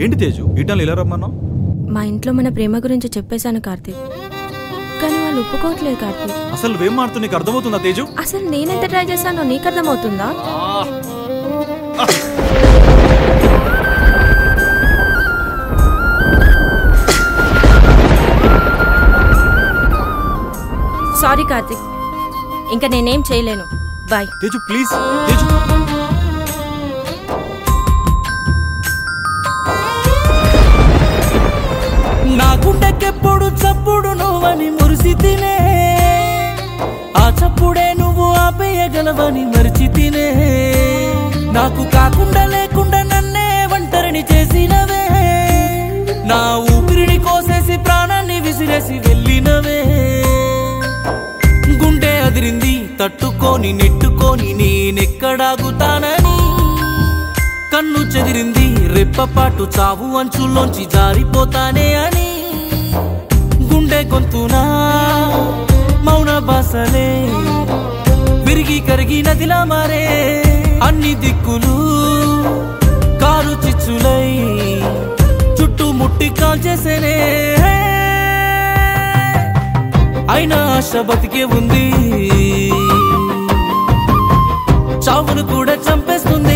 ఏంటి తేజు ఈటలు ఇలా రమ్మన్నావు మా ఇంట్లో మన ప్రేమ గురించి చెప్పేశాను కార్తీక్ కానీ వాళ్ళు ఒప్పుకోవట్లేదు కార్తీక్ అసలు నువ్వేం మాడుతూ నీకు అర్థమవుతుందా తేజు అసలు నేనెంత ట్రై చేశానో నీకు అర్థమవుతుందా సారీ కార్తీక్ ఇంకా నేనేం చేయలేను బాయ్ తేజు ప్లీజ్ తేజు నా గుండెకెప్పుడు చప్పుడు నువ్వని మురిసి తినే ఆ చప్పుడే నువ్వు ఆపేయగలవని మరిచి తినే నాకు కాకుండా లేకుండా నన్నే ఒంటరిని చేసినవే నా ఊపిరిని కోసేసి ప్రాణాన్ని విసిరేసి వెళ్ళినవే గుండె అదిరింది తట్టుకొని నెట్టుకొని నేనెక్కడాగుతానని కన్ను చెదిరింది రెప్పపాటు చావు అంచుల్లోంచి జారిపోతానే అని గుండె గొంతునా మౌన బాసలే విరిగి కరిగి నదిలా మారే అన్ని దిక్కులు కారు చిచ్చులై చుట్టుముట్టి కాల్చేసేనే అయినా ఆశ బతికే ఉంది చావును కూడా చంపేస్తుంది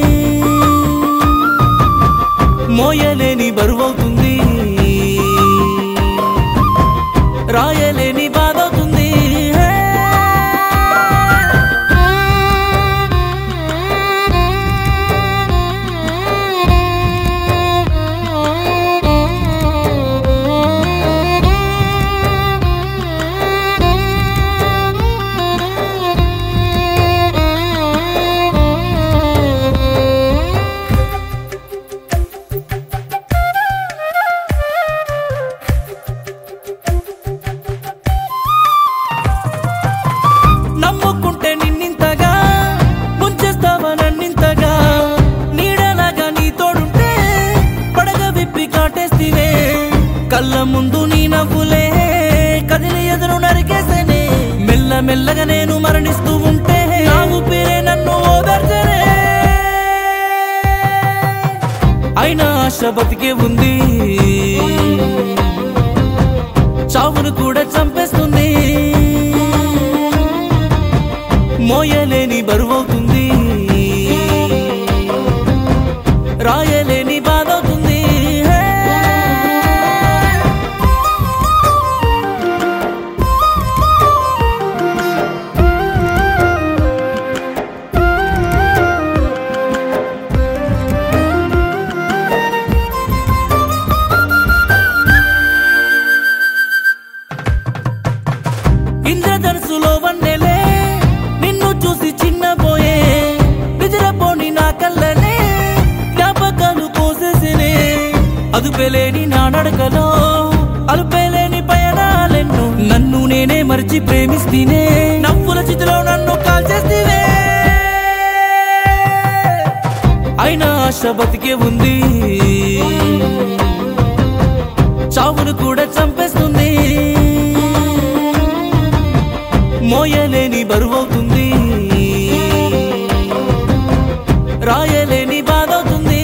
మోయలేని బరువవుతుంది రాయలేని బాధవుతుంది నమ్ముకుంటే నిన్నింతగా ముంచేస్తావా నన్నింతగా నీడలాగా నీ తోడుంటే పడగ విప్పి కాటేస్తీవే కళ్ళ ముందు నీ నవ్వులే కదిలి ఎదురు నరికేసేనే మెల్ల మెల్లగా నేను మరణిస్తూ ఉంటే నా ఊపిరే నన్ను ఓదార్చనే అయినా ఆశ బతికే ఉంది చావును కూడా చంపేస్తుంది మోయలేని బరువవుతుంది రాయలేని బాధవుతుంది ఇంద్రధనుసులో వన్నెలే నిన్ను చూసి చిన్నబోయే నిద్రపోని నా కళ్ళనే జ్ఞాపకాలు కోసేసినే అదుపెలేని నా నడకలో అలుపేలేని పయనాలెన్నో నన్ను నేనే మరిచి ప్రేమిస్తీనే నవ్వుల చితిలో నన్ను కాల్చేస్తీవే అయినా ఆశ బతికే ఉంది చావును కూడా చంపేస్తుంది మోయలేని బరువవుతుంది రాయలేని బాధవుతుంది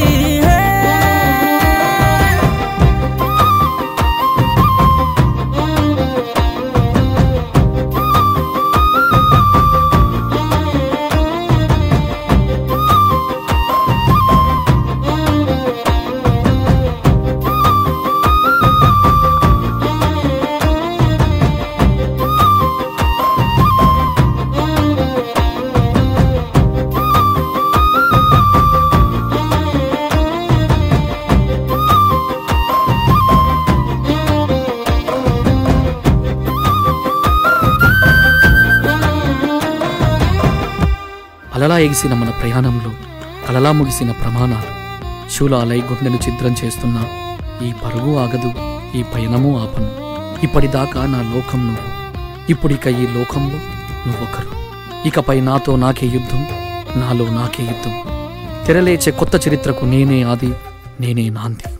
అలలా ఎగిసిన మన ప్రయాణంలో కలలా ముగిసిన ప్రమాణాలు శూలాలై గుండెను ఛిద్రం చేస్తున్న ఈ పరుగు ఆగదు ఈ పయనము ఆపను ఇప్పటిదాకా నా లోకం నువ్వు ఇప్పుడిక ఈ లోకంలో నువ్వొకరు ఇకపై నాతో నాకే యుద్ధం నాలో నాకే యుద్ధం తెరలేచే కొత్త చరిత్రకు నేనే ఆది నేనే నాంది